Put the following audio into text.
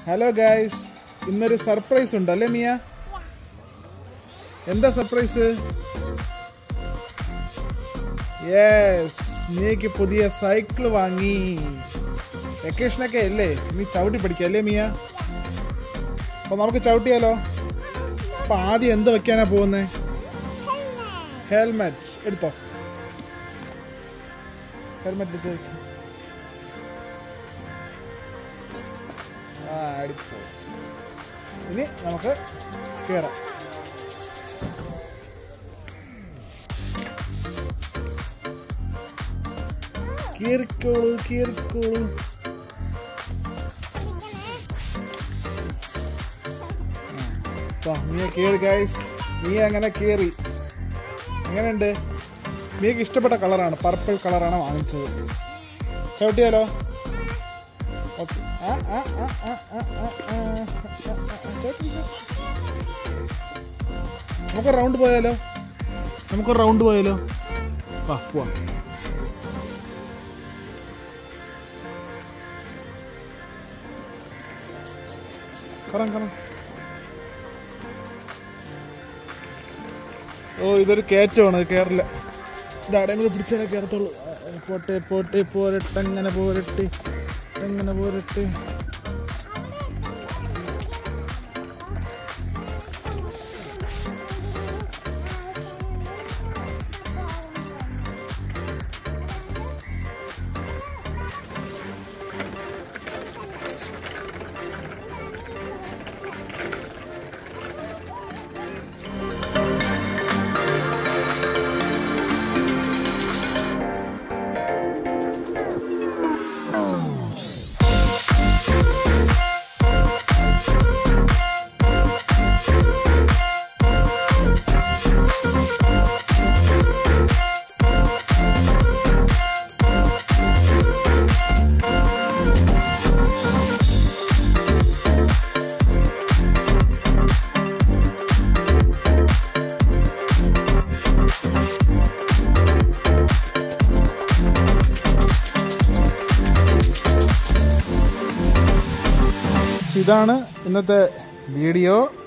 Hello guys ഇന്നൊരു surprise ഉണ്ട് അല്ലേ മിയ എന്താ സർപ്രൈസ് യെസ് മിയക്ക് പുതിയ സൈക്കിൾ വാങ്ങി വെക്കേഷനൊക്കെ അല്ലേ നീ ചവിട്ടി പഠിക്കുക അല്ലേ മിയ അപ്പൊ നമുക്ക് ചവിട്ടിയാലോ അപ്പൊ ആദ്യം എന്ത് വെക്കാനാ പോകുന്നേ ഹെൽമെറ്റ് എടുത്തോ ഹെൽമെറ്റ് എടുത്ത് വെക്ക്. ആ അടിപ്പോ ഇനി നമുക്ക് കയറാം കീറിക്കോളൂ കീറിക്കോളൂ നീ കയറി ഗൈസ് നീ അങ്ങനെ കയറി എങ്ങനെയുണ്ട് നീക്ക് ഇഷ്ടപ്പെട്ട കളറാണ് പർപ്പിൾ കളറാണ് വാങ്ങിച്ചത് ചവിട്ടിയാലോ ഓക്കെ ആ ആ ആ ആ ആ ആ ആ ചവിട്ടി നമുക്ക് റൗണ്ട് പോയാലോ നമുക്ക് റൗണ്ട് പോയാലോ വാ പോവാം കറം കറം ഓ ഇതൊരു കയറ്റമാണ് ഇത് കയറില്ല ഇത് അടയും കൂടെ പിടിച്ചാലേ കയറത്തുള്ളൂ ആ, ആ, പോട്ടെ പോട്ടെ പോരട്ടെ അങ്ങനെ പോരട്ടെ എങ്ങനെ പോരട്ടെ ഇതാണ് ഇന്നത്തെ വീഡിയോ